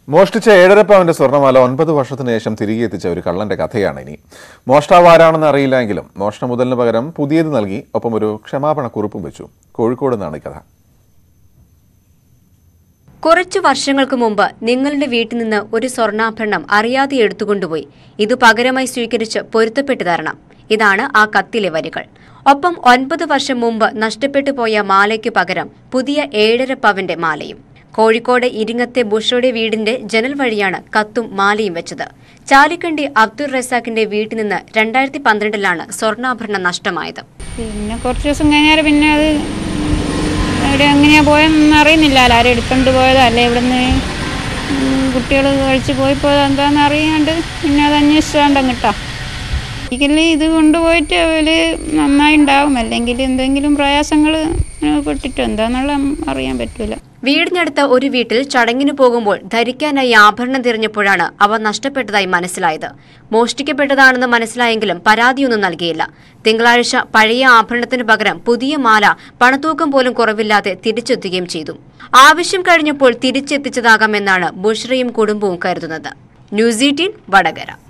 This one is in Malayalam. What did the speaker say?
മോഷ്ടിച്ച ഏഴര പവന്റെ സ്വർണ്ണമാല ഒൻപത് വർഷത്തിന് ശേഷം തിരികെ എത്തിച്ച ഒരു കള്ളന്റെ കഥയാണ് ഇനി മോഷ്ടാവ് ആരാണെന്ന് അറിയില്ലെങ്കിലും മോഷണ മുതലിന് പകരം പുതിയത് നൽകി ഒപ്പം ഒരു ക്ഷമാപണ കുറിപ്പും വെച്ചു കോഴിക്കോട് നിന്നാണ് ഈ കഥ കുറച്ചു വർഷങ്ങൾക്ക് മുമ്പ് നിങ്ങളുടെ വീട്ടിൽ നിന്ന് ഒരു സ്വർണ്ണാഭരണം അറിയാതെ എടുത്തുകൊണ്ടുപോയി ഇത് പകരമായി സ്വീകരിച്ച് പൊരുത്തപ്പെട്ടു തരണം ഇതാണ് ആ കത്തിലെ വരികൾ ഒപ്പം ഒൻപത് വർഷം മുമ്പ് നഷ്ടപ്പെട്ടു പോയ മാലയ്ക്ക് പകരം പുതിയ ഏഴര പവന്റെ മാലയും കോഴിക്കോട് ഇരിങ്ങത്തെ ബുഷയുടെ വീടിന്റെ ജനൽ വഴിയാണ് കത്തും മാലയും വെച്ചത് ചാലിക്കണ്ടി അബ്ദുൾ റസാഖിന്റെ വീട്ടിൽ നിന്ന് രണ്ടായിരത്തി പന്ത്രണ്ടിലാണ് സ്വർണ്ണാഭരണം നഷ്ടമായത് പിന്നെ കുറച്ച് ദിവസം കഴിഞ്ഞാൽ പിന്നെ അത് എവിടെ എങ്ങനെയാ പോയെന്നൊന്നും അറിയുന്നില്ല ആരും എടുത്തോണ്ട് പോയതോ അല്ലെ ഇവിടുന്ന് കുട്ടികൾ കഴിച്ച് പോയി പോയത് എന്താണെന്ന് അറിയാണ്ട് പിന്നെ അത് അന്വേഷിച്ചാണ്ട് കിട്ടാം ഒരിക്കലും ഇത് കൊണ്ടുപോയിട്ട് അവര് നന്നായി ഉണ്ടാവും അല്ലെങ്കിൽ എന്തെങ്കിലും പ്രയാസങ്ങൾ പെട്ടിട്ടോ എന്താന്നുള്ള അറിയാൻ പറ്റൂല വീടിനടുത്ത ഒരു വീട്ടിൽ ചടങ്ങിന് പോകുമ്പോൾ ധരിക്കാനായി ആഭരണം തിരഞ്ഞപ്പോഴാണ് അവ നഷ്ടപ്പെട്ടതായി മനസ്സിലായത് മോഷ്ടിക്കപ്പെട്ടതാണെന്ന് മനസ്സിലായെങ്കിലും പരാതിയൊന്നും നൽകിയില്ല തിങ്കളാഴ്ച പഴയ ആഭരണത്തിന് പകരം പുതിയ മാല പണത്തൂക്കം പോലും കുറവില്ലാതെ തിരിച്ചെത്തുകയും ചെയ്തു ആവശ്യം കഴിഞ്ഞപ്പോൾ തിരിച്ചെത്തിച്ചതാകാമെന്നാണ് ബുഷ്രയും കുടുംബവും കരുതുന്നത് ന്യൂസ് എയ്റ്റീൻ വടകര